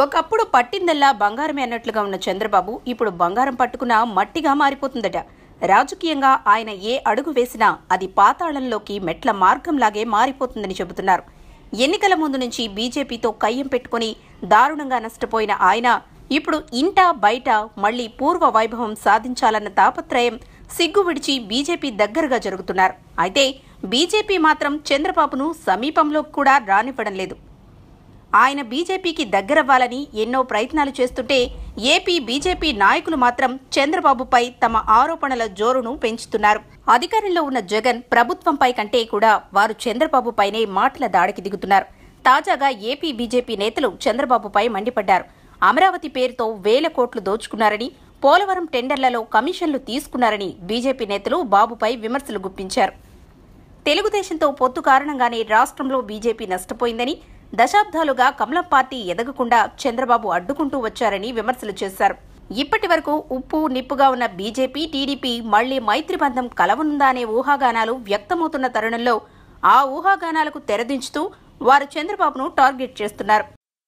ఒకప్పుడు పట్టిందల్లా బంగారమే అన్నట్లుగా ఉన్న చంద్రబాబు ఇప్పుడు బంగారం పట్టుకున్న మట్టిగా మారిపోతుందట రాజకీయంగా ఆయన ఏ అడుగు వేసినా అది పాతాళంలోకి మెట్ల మార్గంలాగే మారిపోతుందని చెబుతున్నారు ఎన్నికల ముందు నుంచి బీజేపీతో కయ్యం పెట్టుకుని దారుణంగా నష్టపోయిన ఆయన ఇప్పుడు ఇంట బయట మళ్లీ పూర్వ వైభవం సాధించాలన్న తాపత్రయం సిగ్గు విడిచి బీజేపీ దగ్గరగా జరుగుతున్నారు అయితే బీజేపీ మాత్రం చంద్రబాబును సమీపంలో కూడా రానివ్వడం లేదు ఆయన బీజేపీకి దగ్గరవ్వాలని ఎన్నో ప్రయత్నాలు చేస్తుంటే ఏపీ బీజేపీ నాయకులు మాత్రం చంద్రబాబుపై తమ ఆరోపణల జోరును పెంచుతున్నారు అధికారంలో ఉన్న జగన్ ప్రభుత్వంపై కంటే కూడా వారు చంద్రబాబుపైనే మాటల దాడికి దిగుతున్నారు తాజాగా ఏపీ బీజేపీ నేతలు చంద్రబాబుపై మండిపడ్డారు అమరావతి పేరుతో వేల కోట్లు దోచుకున్నారని పోలవరం టెండర్లలో కమిషన్లు తీసుకున్నారని బీజేపీ నేతలు బాబుపై విమర్శలు గుప్పించారు తెలుగుదేశంతో పొత్తు కారణంగానే రాష్ట్రంలో బీజేపీ నష్టపోయిందని దశాబ్దాలుగా కమలం పార్టీ ఎదగకుండా చంద్రబాబు అడ్డుకుంటూ వచ్చారని విమర్శలు చేశారు ఇప్పటి వరకు ఉప్పు నిప్పుగా ఉన్న బీజేపీ టీడీపీ మళ్లీ మైత్రి బంధం కలవనుందా అనే ఊహాగానాలు వ్యక్తమవుతున్న తరుణంలో ఆ ఊహాగానాలకు తెరదించుతూ వారు చంద్రబాబును టార్గెట్ చేస్తున్నారు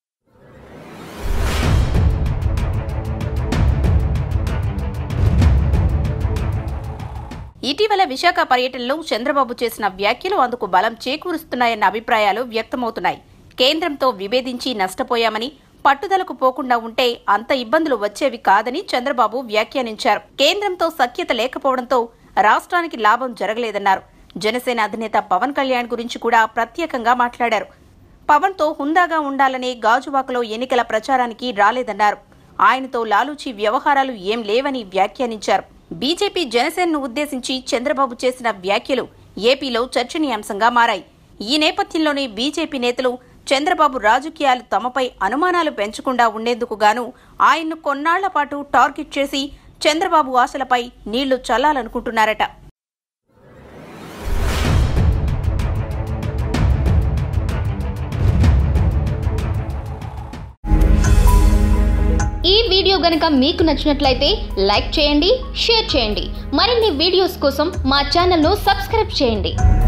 ఇటీవల విశాఖ పర్యటనలో చంద్రబాబు చేసిన వ్యాఖ్యలు అందుకు బలం చేకూరుస్తున్నాయన్న అభిప్రాయాలు వ్యక్తమవుతున్నాయి కేంద్రంతో విభేదించి నష్టపోయామని పట్టుదలకు పోకుండా ఉంటే అంత ఇబ్బందులు వచ్చేవి కాదని చంద్రబాబు వ్యాఖ్యానించారు కేంద్రంతో సఖ్యత లేకపోవడంతో రాష్ట్రానికి లాభం జరగలేదన్నారు జనసేన అధినేత పవన్ కళ్యాణ్ గురించి కూడా ప్రత్యేకంగా మాట్లాడారు పవన్తో హుందాగా ఉండాలనే గాజువాకలో ఎన్నికల ప్రచారానికి రాలేదన్నారు ఆయనతో లాలూచి వ్యవహారాలు ఏం లేవని వ్యాఖ్యానించారు బీజేపీ జనసేనను ఉద్దేశించి చంద్రబాబు చేసిన వ్యాఖ్యలు ఏపీలో చర్చనీయాంశంగా మారాయి ఈ నేపథ్యంలోనే బీజేపీ నేతలు చంద్రబాబు రాజకీయాలు తమపై అనుమానాలు పెంచకుండా ఉండేందుకు గాను ఆయన్ను కొన్నాళ్ల పాటు టార్గెట్ చేసి చంద్రబాబు ఆశలపై నీళ్లు చల్లాలనుకుంటున్నారట ఈ వీడియో గనక మీకు నచ్చినట్లయితే లైక్ చేయండి షేర్ చేయండి మరిన్ని వీడియోస్ కోసం మా ఛానల్ను సబ్స్క్రైబ్ చేయండి